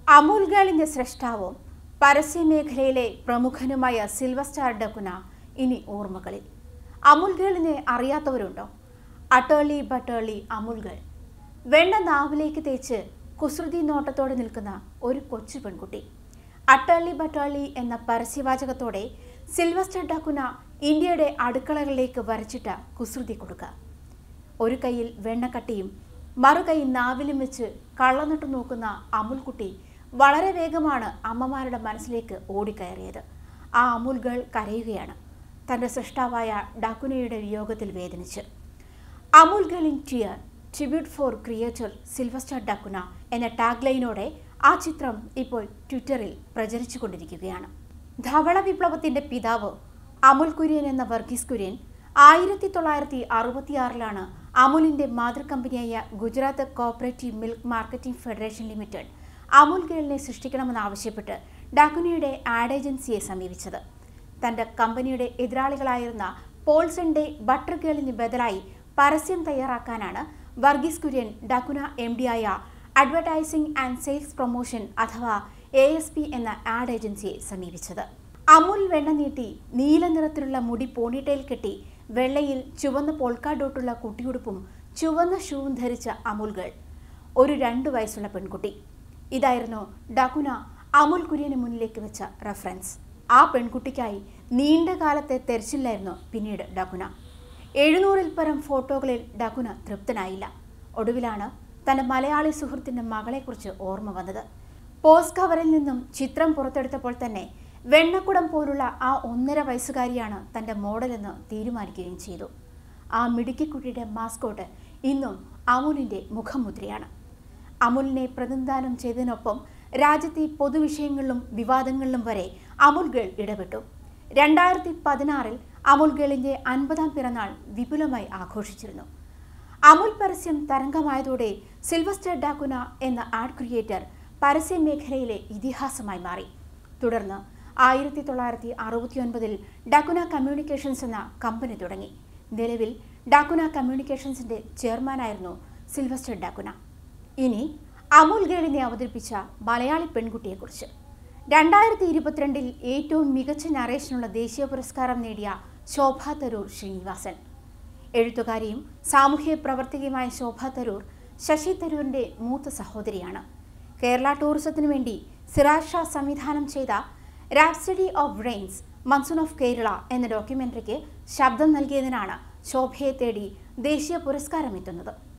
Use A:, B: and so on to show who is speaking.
A: അമൂൽ ഗേളിന്റെ സൃഷ്ടാവും പരസ്യമേഖലയിലെ പ്രമുഖനുമായ സിൽവർ സ്റ്റാർ ഡക്കുന ഇനി ഓർമ്മകളിൽ അമൂൽ ഗേളിനെ അറിയാത്തവരുണ്ടോ അട്ടേളി ബട്ടേളി അമൂൽ ഗേൾ വെണ്ണ നാവിലേക്ക് തേച്ച് കുസൃതി നോട്ടത്തോടെ നിൽക്കുന്ന ഒരു കൊച്ചു പെൺകുട്ടി അട്ടേളി ബട്ടേളി എന്ന പരസ്യവാചകത്തോടെ സിൽവസ്റ്റർ ഡക്കുന ഇന്ത്യയുടെ അടുക്കളകളിലേക്ക് വരച്ചിട്ട കുസൃതി കൊടുക്കുക ഒരു കൈയിൽ വെണ്ണക്കട്ടിയും മറുകൈ നാവിലും വെച്ച് കള്ളനിട്ട് നോക്കുന്ന അമുൽക്കുട്ടി വളരെ വേഗമാണ് അമ്മമാരുടെ മനസ്സിലേക്ക് ഓടിക്കയറിയത് ആ അമുൽ ഗേൾ കരയുകയാണ് തൻ്റെ സൃഷ്ടാവായ ഡാക്കുനയുടെ വിയോഗത്തിൽ വേദനിച്ച് Amul girl in tear tribute for creator Sylvester da Cunha എന്ന ടാഗ് ലൈനോടെ ആ ചിത്രം ഇപ്പോൾ ട്വിറ്ററിൽ പ്രചരിച്ചു കൊണ്ടിരിക്കുകയാണ് ധവള വിപ്ലവത്തിന്റെ പിതാവ് അമുൽ കുര്യൻ എന്ന വർഗീസ് കുര്യൻ ആയിരത്തി തൊള്ളായിരത്തി അറുപത്തിയാറിലാണ് അമുലിന്റെ മാതൃകമ്പനിയായ Gujarat cooperative milk marketing federation limited Amul ഗേളിനെ സൃഷ്ടിക്കണമെന്നാവശ്യപ്പെട്ട് ഡാക്കുനയുടെ ആഡ് ഏജൻസിയെ സമീപിച്ചത് തന്റെ കമ്പനിയുടെ എതിരാളികളായിരുന്ന പോൾസന്റെ ബട്ടർ ഗേളിന് ബദലായി പരസ്യം തയ്യാറാക്കാനാണ് വർഗീസ് കുര്യൻ ഡാക്കുന എം ഡിയായ അഡ്വർടൈസിംഗ് ആൻഡ് സെയിൽസ് പ്രൊമോഷൻ അഥവാ എ എസ് പി എന്ന ആഡ് ഏജൻസിയെ സമീപിച്ചത് അമുൽ വെണ്ണ നീട്ടി നീല നിറത്തിലുള്ള മുടി പോണിട്ടയിൽ കെട്ടി വെള്ളയിൽ ചുവന്ന പോൾക്കാ ഡോട്ടുള്ള കുട്ടിയുടുപ്പും ചുവന്ന ഷൂവും ധരിച്ച അമുൽ ഗേൾ ഒരു രണ്ടു വയസ്സുള്ള പെൺകുട്ടി ഇതായിരുന്നു ഡകുന അമുൽ കുര്യന് മുന്നിലേക്ക് വെച്ച റെഫറൻസ് ആ പെൺകുട്ടിക്കായി നീണ്ട കാലത്തെ തെരച്ചിലായിരുന്നു പിന്നീട് ഡകുന എഴുന്നൂറിൽ പരം ഫോട്ടോകളിൽ ഡകുന തൃപ്തനായില്ല ഒടുവിലാണ് തന്റെ മലയാളി സുഹൃത്തിന്റെ മകളെക്കുറിച്ച് ഓർമ്മ വന്നത് പോസ്റ്റ് കവറിൽ നിന്നും ചിത്രം പുറത്തെടുത്തപ്പോൾ തന്നെ വെണ്ണക്കുടം പോലുള്ള ആ ഒന്നര വയസ്സുകാരിയാണ് തന്റെ മോഡലെന്ന് തീരുമാനിക്കുകയും ചെയ്തു ആ മിടുക്കിക്കുട്ടിയുടെ മാസ്കോട്ട് ഇന്നും അമുലിന്റെ മുഖമുദ്രയാണ് അമുലിനെ പ്രതിനിധാനം ചെയ്തതിനൊപ്പം രാജ്യത്തെ പൊതുവിഷയങ്ങളിലും വിവാദങ്ങളിലും വരെ അമുൽ ഗേൾ ഇടപെട്ടു രണ്ടായിരത്തി പതിനാറിൽ അമുൽ ഗേളിന്റെ അൻപതാം പിറന്നാൾ വിപുലമായി ആഘോഷിച്ചിരുന്നു അമുൽ പരസ്യം തരംഗമായതോടെ സിൽവസ്റ്റർ ഡാക്കുന എന്ന ആഡ് ക്രിയേറ്റർ പരസ്യ മേഖലയിലെ ഇതിഹാസമായി മാറി തുടർന്ന് ആയിരത്തി തൊള്ളായിരത്തി അറുപത്തി ഒൻപതിൽ ഡാക്കുന കമ്മ്യൂണിക്കേഷൻസ് എന്ന കമ്പനി തുടങ്ങി നിലവിൽ ഡാക്കുന കമ്മ്യൂണിക്കേഷൻസിന്റെ ചെയർമാനായിരുന്നു സിൽവസ്റ്റർ ഡാക്കുന ഇനി അമുൽ ഗേളിനെ അവതരിപ്പിച്ച മലയാളി പെൺകുട്ടിയെക്കുറിച്ച് രണ്ടായിരത്തി ഇരുപത്തിരണ്ടിൽ ഏറ്റവും മികച്ച നറേഷനുള്ള ദേശീയ പുരസ്കാരം നേടിയ ശോഭ തരൂർ ശ്രീനിവാസൻ എഴുത്തുകാരിയും സാമൂഹ്യ പ്രവർത്തകയുമായ ശോഭ തരൂർ ശശി തരൂരിന്റെ മൂത്ത സഹോദരിയാണ് കേരള ടൂറിസത്തിനു വേണ്ടി സിറാജ് ഷാ സംവിധാനം ചെയ്ത rhapsody of rains monsoon of Kerala എന്ന ഡോക്യുമെന്ററിക്ക് ശബ്ദം നൽകിയതിനാണ് ശോഭയെ തേടി ദേശീയ പുരസ്കാരം എത്തുന്നത്